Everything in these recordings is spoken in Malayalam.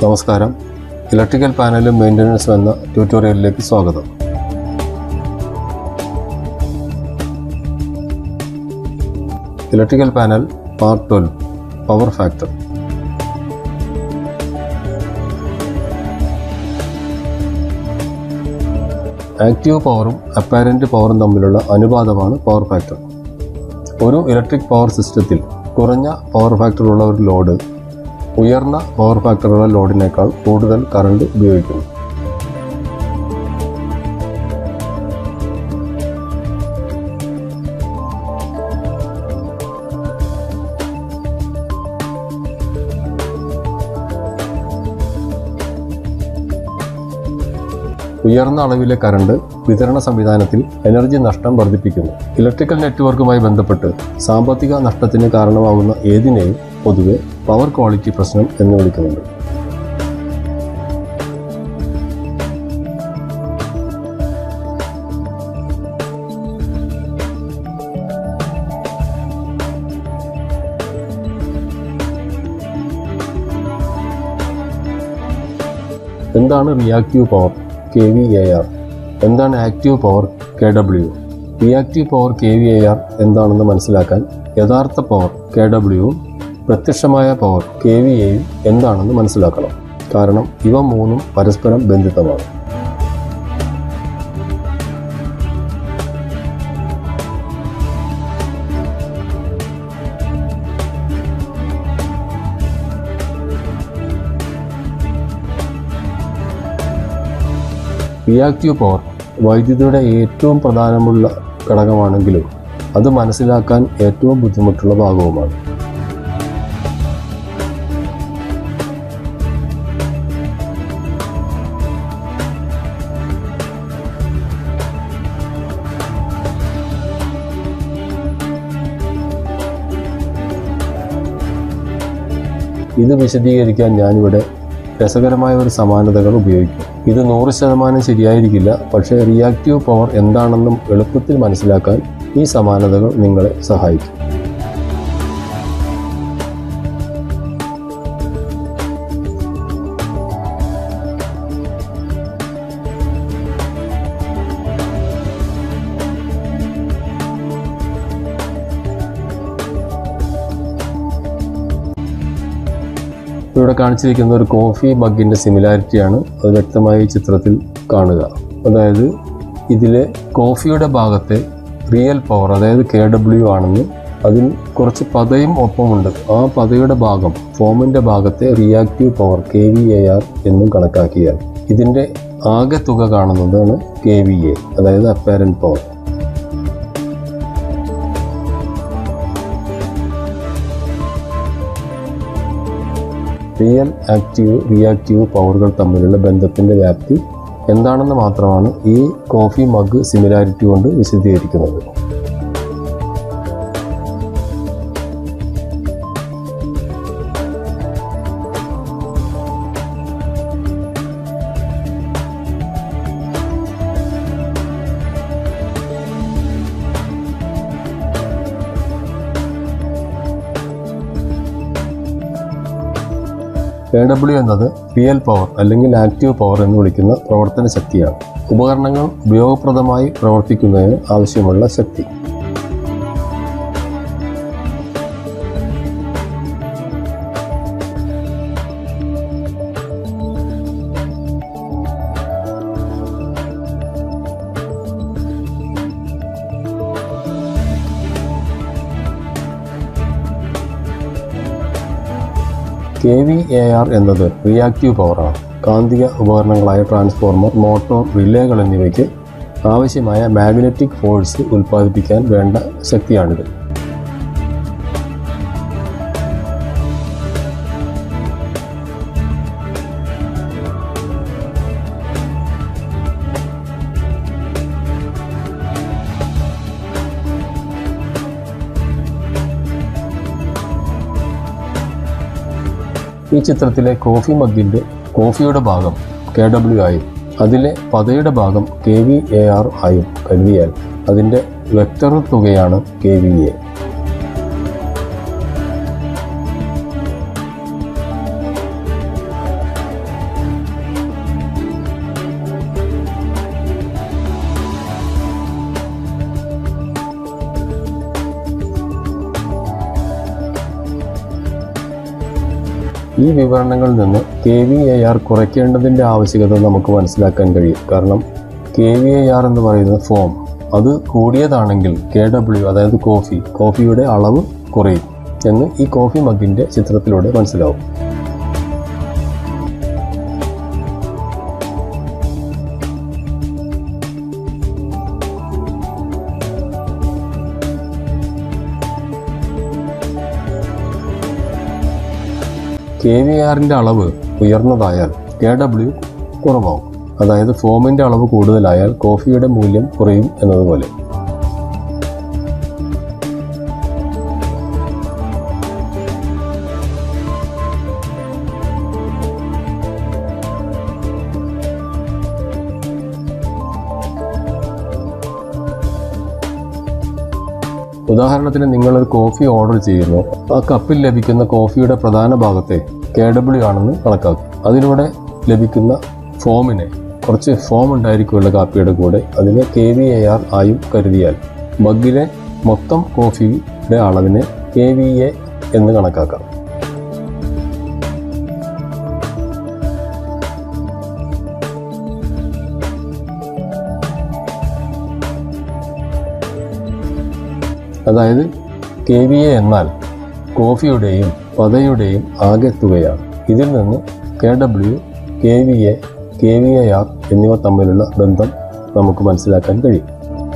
നമസ്കാരം ഇലക്ട്രിക്കൽ പാനലും മെയിൻ്റനൻസും എന്ന ട്യൂട്ടോറിയലിലേക്ക് സ്വാഗതം electrical panel part twelve power factor active പവറും അപ്പാരൻറ്റ് പവറും തമ്മിലുള്ള അനുപാതമാണ് പവർ ഫാക്ടർ ഒരു ഇലക്ട്രിക് പവർ സിസ്റ്റത്തിൽ കുറഞ്ഞ പവർ ഫാക്ടറുള്ള ഒരു ലോഡ് ഉയർന്ന പവർ ഫാക്ടറുള്ള ലോഡിനേക്കാൾ കൂടുതൽ കറണ്ട് ഉപയോഗിക്കുന്നു ഉയർന്ന അളവിലെ കറണ്ട് വിതരണ സംവിധാനത്തിൽ എനർജി നഷ്ടം വർദ്ധിപ്പിക്കുന്നു ഇലക്ട്രിക്കൽ നെറ്റ്വർക്കുമായി ബന്ധപ്പെട്ട് സാമ്പത്തിക നഷ്ടത്തിന് കാരണമാകുന്ന ഏതിനെയും പൊതുവെ പവർ ക്വാളിറ്റി പ്രശ്നം എന്ന് വിളിക്കുന്നുണ്ട് എന്താണ് reactive power K V A R എന്താണ് active power K W reactive power K V A R എന്താണെന്ന് മനസ്സിലാക്കാൻ യഥാർത്ഥ പവർ കെ ഡബ്ല്യുവും പ്രത്യക്ഷമായ പവർ കെ വി എയും എന്താണെന്ന് മനസ്സിലാക്കണം കാരണം ഇവ മൂന്നും പരസ്പരം ബന്ധിതമാണ് റിയാക്റ്റീവ് പവർ വൈദ്യുതിയുടെ ഏറ്റവും പ്രധാനമുള്ള ഘടകമാണെങ്കിലും അത് മനസ്സിലാക്കാൻ ഏറ്റവും ബുദ്ധിമുട്ടുള്ള ഭാഗവുമാണ് ഇത് വിശദീകരിക്കാൻ ഞാനിവിടെ രസകരമായ ഒരു സമാനതകൾ ഉപയോഗിക്കും ഇത് നൂറ് ശതമാനം ശരിയായിരിക്കില്ല പക്ഷേ റിയാക്റ്റീവ് പവർ എന്താണെന്നും എളുപ്പത്തിൽ മനസ്സിലാക്കാൻ ഈ സമാനതകൾ നിങ്ങളെ സഹായിക്കും ഇവിടെ കാണിച്ചിരിക്കുന്ന ഒരു കോഫി ബഗിൻ്റെ സിമിലാരിറ്റിയാണ് അത് വ്യക്തമായി ഈ ചിത്രത്തിൽ കാണുക അതായത് ഇതിലെ കോഫിയുടെ ഭാഗത്തെ റിയൽ പവർ അതായത് കെ ഡബ്ല്യു ആണെന്നും അതിൽ കുറച്ച് പതയും ഒപ്പമുണ്ട് ആ പതയുടെ ഭാഗം ഫോമിൻ്റെ ഭാഗത്തെ reactive power K V A R എന്നും കണക്കാക്കിയാൽ ഇതിൻ്റെ ആകെ തുക കാണുന്നതാണ് കെ വി എ അതായത് apparent power real active reactive പവറുകൾ തമ്മിലുള്ള ബന്ധത്തിൻ്റെ വ്യാപ്തി എന്താണെന്ന് മാത്രമാണ് ഈ കോഫി മഗ് സിമിലാരിറ്റി കൊണ്ട് വിശദീകരിക്കുന്നത് കെ ഡബ്ല്യു എന്നത് റിയൽ പവർ അല്ലെങ്കിൽ ആക്റ്റീവ് പവർ എന്ന് വിളിക്കുന്ന പ്രവർത്തന ശക്തിയാണ് ഉപകരണങ്ങൾ ഉപയോഗപ്രദമായി പ്രവർത്തിക്കുന്നതിന് ആവശ്യമുള്ള ശക്തി കെ വി എ ആർ എന്നത് റിയാക്റ്റീവ് പവറാണ് കാന്തിക ഉപകരണങ്ങളായ ട്രാൻസ്ഫോർമർ മോട്ടോർ റിലേകൾ എന്നിവയ്ക്ക് ആവശ്യമായ മാഗ്നറ്റിക് ഫോഴ്സ് ഉൽപ്പാദിപ്പിക്കാൻ വേണ്ട ശക്തിയാണിത് ഈ ചിത്രത്തിലെ കോഫി മഗ്ഗിൻ്റെ കോഫിയുടെ ഭാഗം കെ ഡബ്ല്യു ആയും അതിലെ പതയുടെ ഭാഗം കെ വി എ ആർ ആയും കരുതിയാൽ അതിൻ്റെ വെക്ടർ തുകയാണ് കെ വി എ ഈ വിവരണങ്ങളിൽ നിന്ന് കെ വി എ ആർ കുറയ്ക്കേണ്ടതിൻ്റെ ആവശ്യകത നമുക്ക് മനസ്സിലാക്കാൻ കഴിയും കാരണം കെ വി എ ആർ എന്ന് പറയുന്നത് ഫോം അത് കൂടിയതാണെങ്കിൽ കെ ഡബ്ല്യു അതായത് കോഫി കോഫിയുടെ അളവ് കുറയും എന്ന് ഈ കോഫി മഗ്ഗിൻ്റെ ചിത്രത്തിലൂടെ മനസ്സിലാവും കെ വി ആറിൻ്റെ അളവ് ഉയർന്നതായാൽ കെ ഡബ്ല്യു കുറവാകും അതായത് ഫോമിൻ്റെ അളവ് കൂടുതലായാൽ കോഫിയുടെ മൂല്യം കുറയും എന്നതുപോലെ ഉദാഹരണത്തിന് നിങ്ങളൊരു കോഫി ഓർഡർ ചെയ്യുന്നു ആ കപ്പിൽ ലഭിക്കുന്ന കോഫിയുടെ പ്രധാന ഭാഗത്തെ കെ ഡബ്ല്യു ആണെന്ന് കണക്കാക്കും അതിലൂടെ ലഭിക്കുന്ന ഫോമിനെ കുറച്ച് ഫോം ഉണ്ടായിരിക്കുമല്ലോ കാപ്പിയുടെ കൂടെ അതിനെ കെ വി എ ആർ ആയും കരുതിയാൽ മഗ്ഗിലെ മൊത്തം കോഫിയുടെ അളവിനെ കെ വി എ എന്ന് കണക്കാക്കാം അതായത് കെ വി എ എന്നാൽ കോഫിയുടെയും പതയുടെയും ആകെ തുകയാണ് ഇതിൽ നിന്ന് K W K V A K V A R എന്നിവ തമ്മിലുള്ള ബന്ധം നമുക്ക് മനസ്സിലാക്കാൻ കഴിയും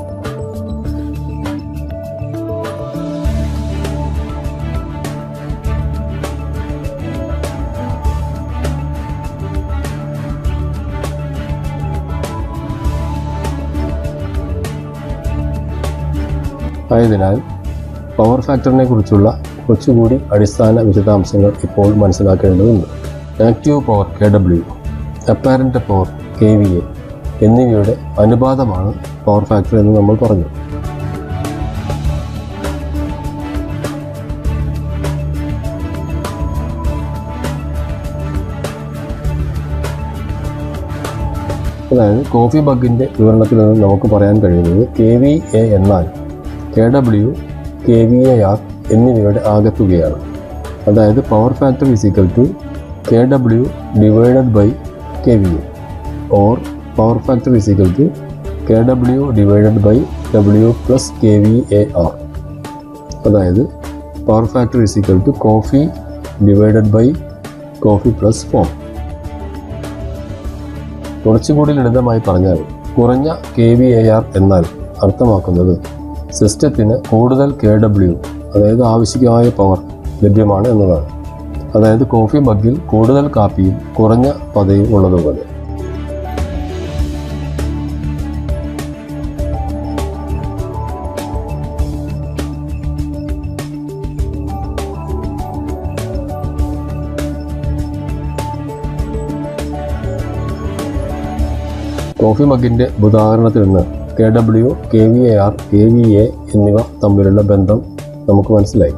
ആയതിനാൽ പവർ ഫാക്ടറിനെ കുറിച്ചുള്ള കുറച്ചുകൂടി അടിസ്ഥാന വിശദാംശങ്ങൾ ഇപ്പോൾ മനസ്സിലാക്കേണ്ടതുണ്ട് active power K W apparent power K V A എന്നിവയുടെ അനുപാതമാണ് പവർ ഫാക്ടർ എന്ന് നമ്മൾ പറഞ്ഞു അതായത് കോഫി ബഗിൻ്റെ വിവരണത്തിൽ നിന്ന് നമുക്ക് പറയാൻ കഴിയുന്നത് കെ വി എ എന്നാൽ K W K V A R എന്നിവയുടെ ആകെത്തുകയാണ് അതായത് power factor is equal to K W divided by K V A or power factor is equal to K W divided by W plus K V A R അതായത് power factor is equal to coffee divided by coffee plus foam കുറച്ചുകൂടി ലളിതമായി പറഞ്ഞാൽ കുറഞ്ഞ കെ വി എ ആർ എന്നാൽ അർത്ഥമാക്കുന്നത് സിസ്റ്റത്തിന് കൂടുതൽ കെ ഡബ്ല്യു അതായത് ആവശ്യമായ പവർ ലഭ്യമാണ് എന്നതാണ് അതായത് കോഫി മഗ്ഗിൽ കൂടുതൽ കാപ്പിയും കുറഞ്ഞ പതയും ഉള്ളതുപോലെ കോഫി മഗ്ഗിൻ്റെ ഉദാഹരണത്തിൽ നിന്ന് K W K V A R K V A എന്നിവ തമ്മിലുള്ള ബന്ധം നമുക്ക് മനസ്സിലായി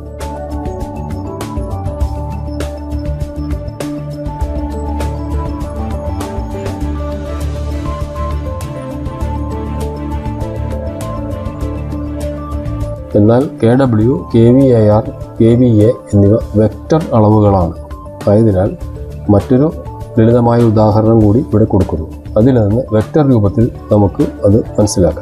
എന്നാൽ K W K V A R K V A എന്നിവ വെക്റ്റർ അളവുകളാണ് ആയതിനാൽ മറ്റൊരു ലളിതമായ ഉദാഹരണം കൂടി ഇവിടെ കൊടുക്കുന്നു അതിൽ നിന്ന് വെക്റ്റർ രൂപത്തിൽ നമുക്ക് അത് മനസ്സിലാക്കാം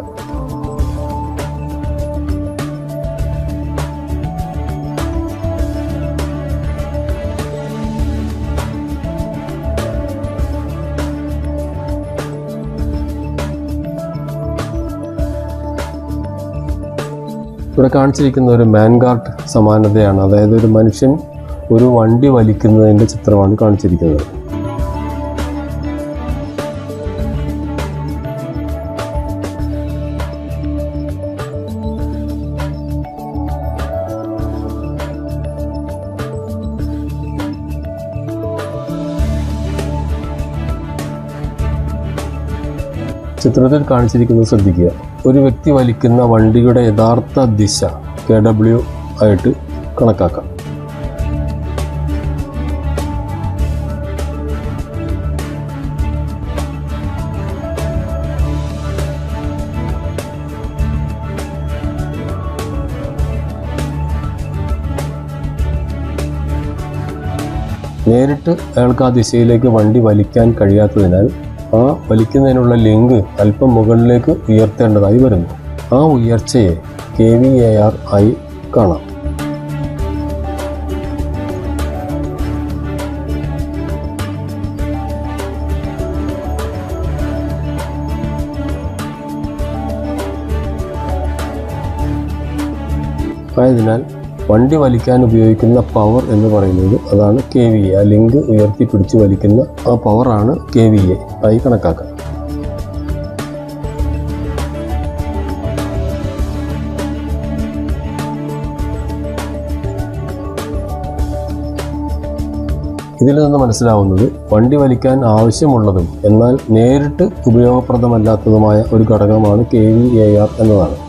ഇവിടെ കാണിച്ചിരിക്കുന്ന ഒരു മാൻഗാർട്ട് സമാനതയാണ് അതായത് ഒരു മനുഷ്യൻ ഒരു വണ്ടി വലിക്കുന്നതിൻ്റെ ചിത്രമാണ് കാണിച്ചിരിക്കുന്നത് ചിത്രത്തിൽ കാണിച്ചിരിക്കുന്നത് ശ്രദ്ധിക്കുക ഒരു വ്യക്തി വലിക്കുന്ന വണ്ടിയുടെ യഥാർത്ഥ ദിശ കെ ഡബ്ല്യു ആയിട്ട് കണക്കാക്കാം നേരിട്ട് അയാൾക്ക് ആ ദിശയിലേക്ക് വണ്ടി വലിക്കാൻ കഴിയാത്തതിനാൽ ആ വലിക്കുന്നതിനുള്ള ലിങ്ക് അല്പം മുകളിലേക്ക് ഉയർത്തേണ്ടതായി വരുന്നു ആ ഉയർച്ചയെ കെ വി എ ആർ ആയി കാണാം ആയതിനാൽ വണ്ടി വലിക്കാൻ ഉപയോഗിക്കുന്ന പവർ എന്ന് പറയുന്നത് അതാണ് കെ വി എ ആ ലിങ്ക് ഉയർത്തി പിടിച്ച് വലിക്കുന്ന ആ പവറാണ് കെ വി എ ആയി കണക്കാക്കുക ഇതിൽ നിന്ന് മനസ്സിലാവുന്നത് വണ്ടി വലിക്കാൻ ആവശ്യമുള്ളതും എന്നാൽ നേരിട്ട് ഉപയോഗപ്രദമല്ലാത്തതുമായ ഒരു ഘടകമാണ് കെ വി എ ആർ എന്നതാണ്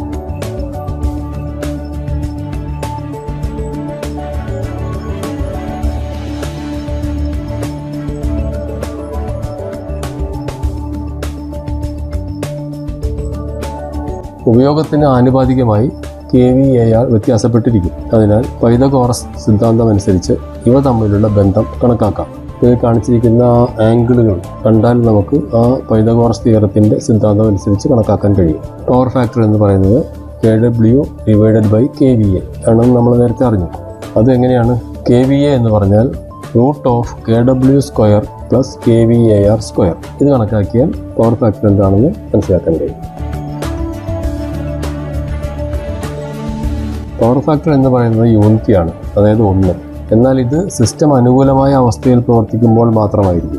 ഉപയോഗത്തിന് ആനുപാതികമായി കെ വി എ ആർ വ്യത്യാസപ്പെട്ടിരിക്കും അതിനാൽ പൈതകോറസ് സിദ്ധാന്തം അനുസരിച്ച് ഇവ തമ്മിലുള്ള ബന്ധം കണക്കാക്കാം ഇത് കാണിച്ചിരിക്കുന്ന ആ ആംഗിളുകൾ കണ്ടാൽ നമുക്ക് ആ പൈതകോറസ് തിയറത്തിൻ്റെ സിദ്ധാന്തം അനുസരിച്ച് കണക്കാക്കാൻ കഴിയും പവർ ഫാക്ടർ എന്ന് പറയുന്നത് K W divided by K V A ആണെന്ന് നമ്മൾ നേരത്തെ അറിഞ്ഞു അത് എങ്ങനെയാണ് കെ വി എ എന്ന് പറഞ്ഞാൽ root of K W square plus K V A R square ഇത് കണക്കാക്കിയാൽ പവർ ഫാക്ടർ എന്താണെന്ന് മനസ്സിലാക്കാൻ കഴിയും പവർ ഫാക്ടർ എന്ന് പറയുന്നത് യൂണിറ്റിയാണ് അതായത് ഒന്ന് എന്നാൽ ഇത് സിസ്റ്റം അനുകൂലമായ അവസ്ഥയിൽ പ്രവർത്തിക്കുമ്പോൾ മാത്രമായിരിക്കും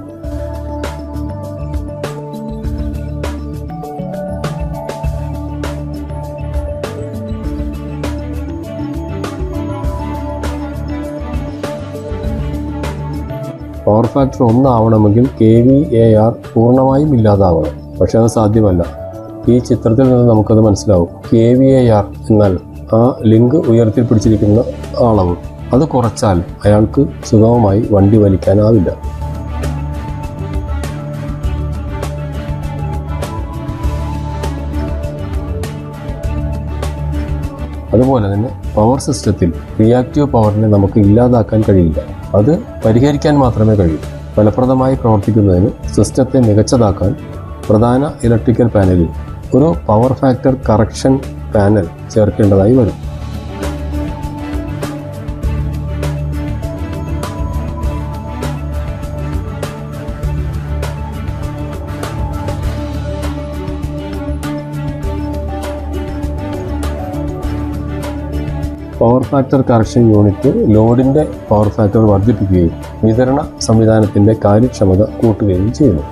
പവർ ഫാക്ടർ ഒന്നാവണമെങ്കിൽ കെ വി എ ആർ പൂർണ്ണമായും ഇല്ലാതാവണം പക്ഷെ അത് സാധ്യമല്ല ഈ ചിത്രത്തിൽ നിന്ന് നമുക്കത് മനസ്സിലാവും കെ വി എ ആർ എന്നാൽ ആ ലിങ്ക് ഉയർത്തി പിടിച്ചിരിക്കുന്ന അളവ് അത് കുറച്ചാൽ അയാൾക്ക് സുഗമമായി വണ്ടി വലിക്കാനാവില്ല അതുപോലെ തന്നെ പവർ സിസ്റ്റത്തിൽ റിയാക്റ്റീവ് പവറിനെ നമുക്ക് ഇല്ലാതാക്കാൻ കഴിയില്ല അത് പരിഹരിക്കാൻ മാത്രമേ കഴിയൂ ഫലപ്രദമായി പ്രവർത്തിക്കുന്നതിന് സിസ്റ്റത്തെ മികച്ചതാക്കാൻ പ്രധാന ഇലക്ട്രിക്കൽ പാനലിൽ ഒരു പവർ ഫാക്ടർ കറക്ഷൻ പാനൽ ചേർക്കേണ്ടതായി വരും പവർ ഫാക്ടർ കറക്ഷൻ യൂണിറ്റ് ലോഡിൻ്റെ പവർ ഫാക്ടർ വർദ്ധിപ്പിക്കുകയും വിതരണ സംവിധാനത്തിൻ്റെ കാര്യക്ഷമത കൂട്ടുകയും ചെയ്യുന്നു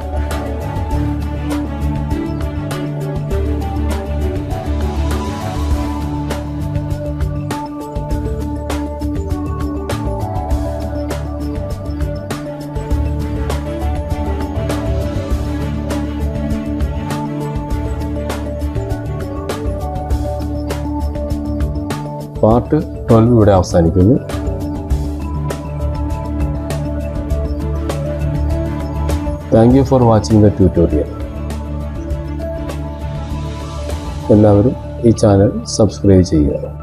പാർട്ട് ട്വൽവ് ഇവിടെ അവസാനിക്കുന്നു thank you for watching the tutorial എല്ലാവരും ഈ ചാനൽ സബ്സ്ക്രൈബ് ചെയ്യുക